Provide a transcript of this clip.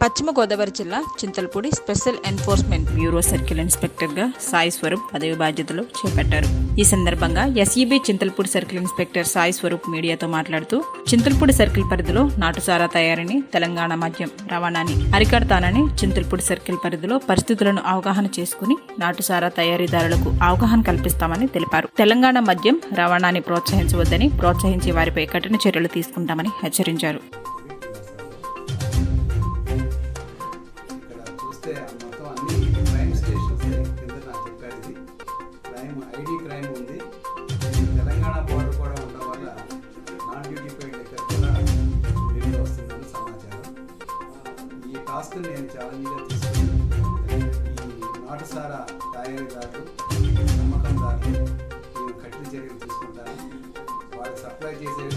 పశ్చిమ గోదావరి జిల్లా Chintalapudi special enforcement bureau circle ఇన్స్పెక్టర్గా సాయి స్వరూప్ పదవి బాధ్యతలు చేపట్టారు ఈ సందర్భంగా SEB Chintalapudi circle inspector Sai Swaroop మీడియాతో మాట్లాడుతూ చింతలపూడి సర్కిల్ పరిధిలో నాటుసారా తయారీని తెలంగాణ మద్యం రవాణాని అరికడతానని చింతలపూడి సర్కిల్ పరిధిలో పరిస్థితులను అవగాహన చేసుకుని నాటుసారా తయారీదారులకు అవగాహన కల్పిస్తామని తెలిపారు తెలంగాణ మద్యం రవాణాని ప్రోత్సహించవద్దని ప్రోత్సహించే వారిపై కఠిన చర్యలు తీసుకుంటామని హెచ్చరించారు ఇక్కడ చూస్తే మొత్తం అన్ని క్రైమ్ స్టేషన్స్ కింద నాకు చెప్పారు ఇది క్రైమ్ ఐడి క్రైమ్ ఉంది ఇది తెలంగాణ బోర్డర్ కూడా ఉండడం వల్ల నాన్ డ్యూటిఫైడ్ లెక్కర్ కూడా ఢిల్లీ వస్తుందని సమాచారం ఈ టాస్క్ నేను ఛాలెంజ్గా తీసుకుని ఈ నాటుసారా తయారీదారులు అమ్మకందారులు నేను కఠిన చర్యలు తీసుకుంటాను వాళ్ళు సప్లై చేసే